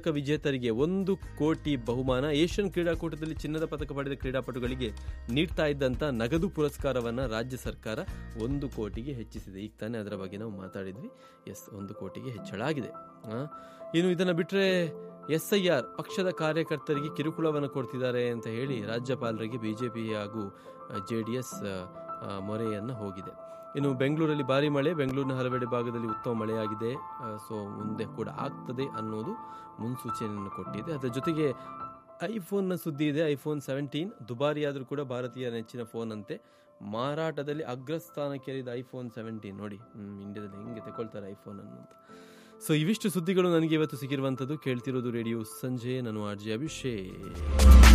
ಪದಕ ವಿಜೇತರಿಗೆ ಒಂದು ಕೋಟಿ ಬಹುಮಾನ ಏಷ್ಯನ್ ಕ್ರೀಡಾಕೂಟದಲ್ಲಿ ಚಿನ್ನದ ಪದಕ ಪಡೆದ ಕ್ರೀಡಾಪಟುಗಳಿಗೆ ನೀಡ್ತಾ ಇದ್ದಂಥ ನಗದು ಪುರಸ್ಕಾರವನ್ನು ರಾಜ್ಯ ಸರ್ಕಾರ ಒಂದು ಕೋಟಿಗೆ ಹೆಚ್ಚಿಸಿದೆ ಈಗ ತಾನೇ ಅದರ ಬಗ್ಗೆ ನಾವು ಮಾತಾಡಿದ್ವಿ ಎಸ್ ಒಂದು ಕೋಟಿಗೆ ಹೆಚ್ಚಳ ಆಗಿದೆ ಆ, ಇನ್ನು ಇದನ್ನು ಬಿಟ್ಟರೆ ಎಸ್ ಐ ಆರ್ ಪಕ್ಷದ ಕಾರ್ಯಕರ್ತರಿಗೆ ಕಿರುಕುಳವನ್ನು ಕೊಡ್ತಿದ್ದಾರೆ ಅಂತ ಹೇಳಿ ರಾಜ್ಯಪಾಲರಿಗೆ ಬಿಜೆಪಿ ಹಾಗೂ ಜೆ ಡಿ ಎಸ್ ಮೊರೆಯನ್ನು ಹೋಗಿದೆ ಇನ್ನು ಬೆಂಗಳೂರಲ್ಲಿ ಭಾರಿ ಮಳೆ ಬೆಂಗಳೂರಿನ ಹಲವೆಡೆ ಭಾಗದಲ್ಲಿ ಉತ್ತಮ ಮಳೆಯಾಗಿದೆ ಸೊ ಮುಂದೆ ಕೂಡ ಆಗ್ತದೆ ಅನ್ನೋದು ಮುನ್ಸೂಚನೆಯನ್ನು ಕೊಟ್ಟಿದೆ ಅದರ ಜೊತೆಗೆ ಐಫೋನ್ನ ಸುದ್ದಿ ಇದೆ ಐಫೋನ್ ಸೆವೆಂಟೀನ್ ದುಬಾರಿಯಾದರೂ ಕೂಡ ಭಾರತೀಯ ನೆಚ್ಚಿನ ಫೋನ್ ಅಂತೆ ಮಾರಾಟದಲ್ಲಿ ಅಗ್ರಸ್ಥಾನಕ್ಕೇರಿದ ಐಫೋನ್ ಸೆವೆಂಟೀನ್ ನೋಡಿ ಹ್ಮ್, ಇಂಡಿಯಾದಲ್ಲಿ ಹೆಂಗೆ ತಗೊಳ್ತಾರೆ ಐಫೋನ್ ಅನ್ನು ಅಂತ ಸೊ ಇವಿಷ್ಟು ಸುದ್ದಿಗಳು ನನಗೆ ಇವತ್ತು ಸಿಕ್ಕಿರುವಂಥದ್ದು ಕೇಳ್ತಿರೋದು ರೇಡಿಯೋ ಸಂಜೆ ನಾನು ಆರ್ ಜೆ ಅಭಿಷೇಕ್